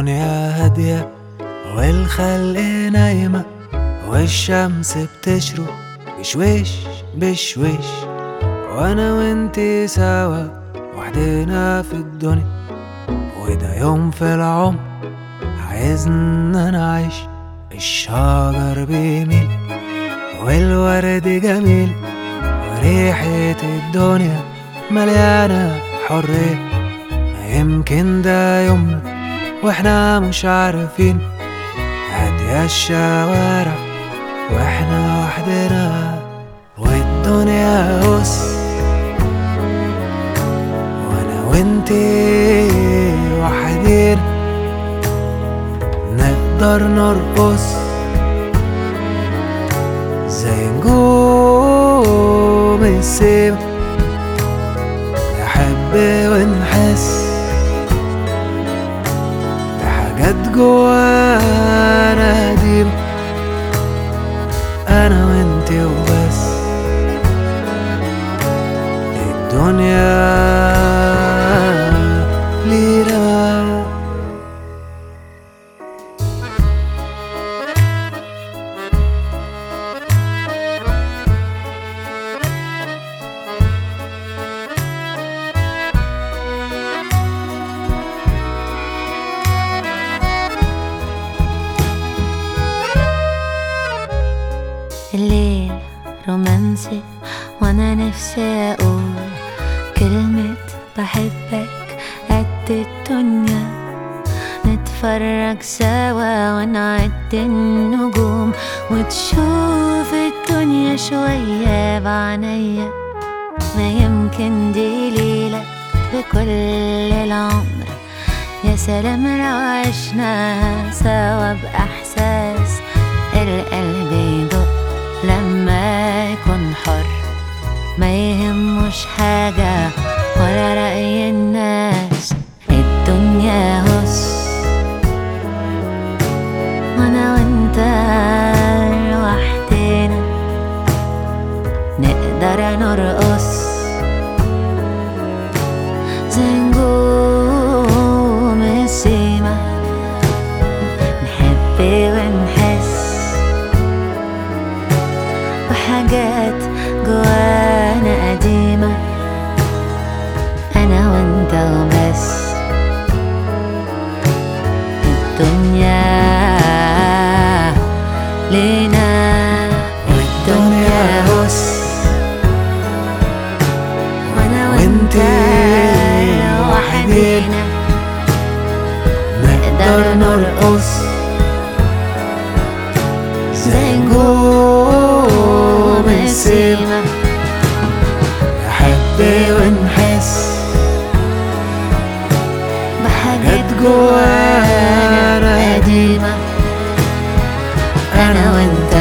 الدنيا هادية والخلق نايمة والشمس بتشرق بشويش بشويش وانا وانتي سوا وحدنا في الدنيا وده يوم في العمر عايزنا نعيش الشجر بيميل والورد جميل وريحة الدنيا مليانة حرية يمكن ده يومنا واحنا مش عارفين هادية الشوارع واحنا وحدنا والدنيا هس وانا وانتي وحدين نقدر نرقص زي نجوم السما نحب ونحس بحاجات جوانا قديمة أنا وأنتي وبس الدنيا لينا الليل رومانسي وانا نفسي اقول كلمة بحبك قد الدنيا نتفرج سوا ونعد النجوم وتشوف الدنيا شوية بعنيا ما يمكن دي ليلة بكل العمر يا سلام لو عشنا سوا بإحساس القلب يدق لما يكون حر ما يهمش حاجة ولا رأي الناس الدنيا هس وانا وانت لوحدنا نقدر نرقص زي نجوم السما نحب ونحس بحاجات جوانا قديمة أنا وأنت وبس الدنيا لينا والدنيا هس وأنا وأنت وإنتي لوحدنا نقدر نرقص زي نجوم السما نحب ونحس بحاجات جوانا قديمة أنا وأنت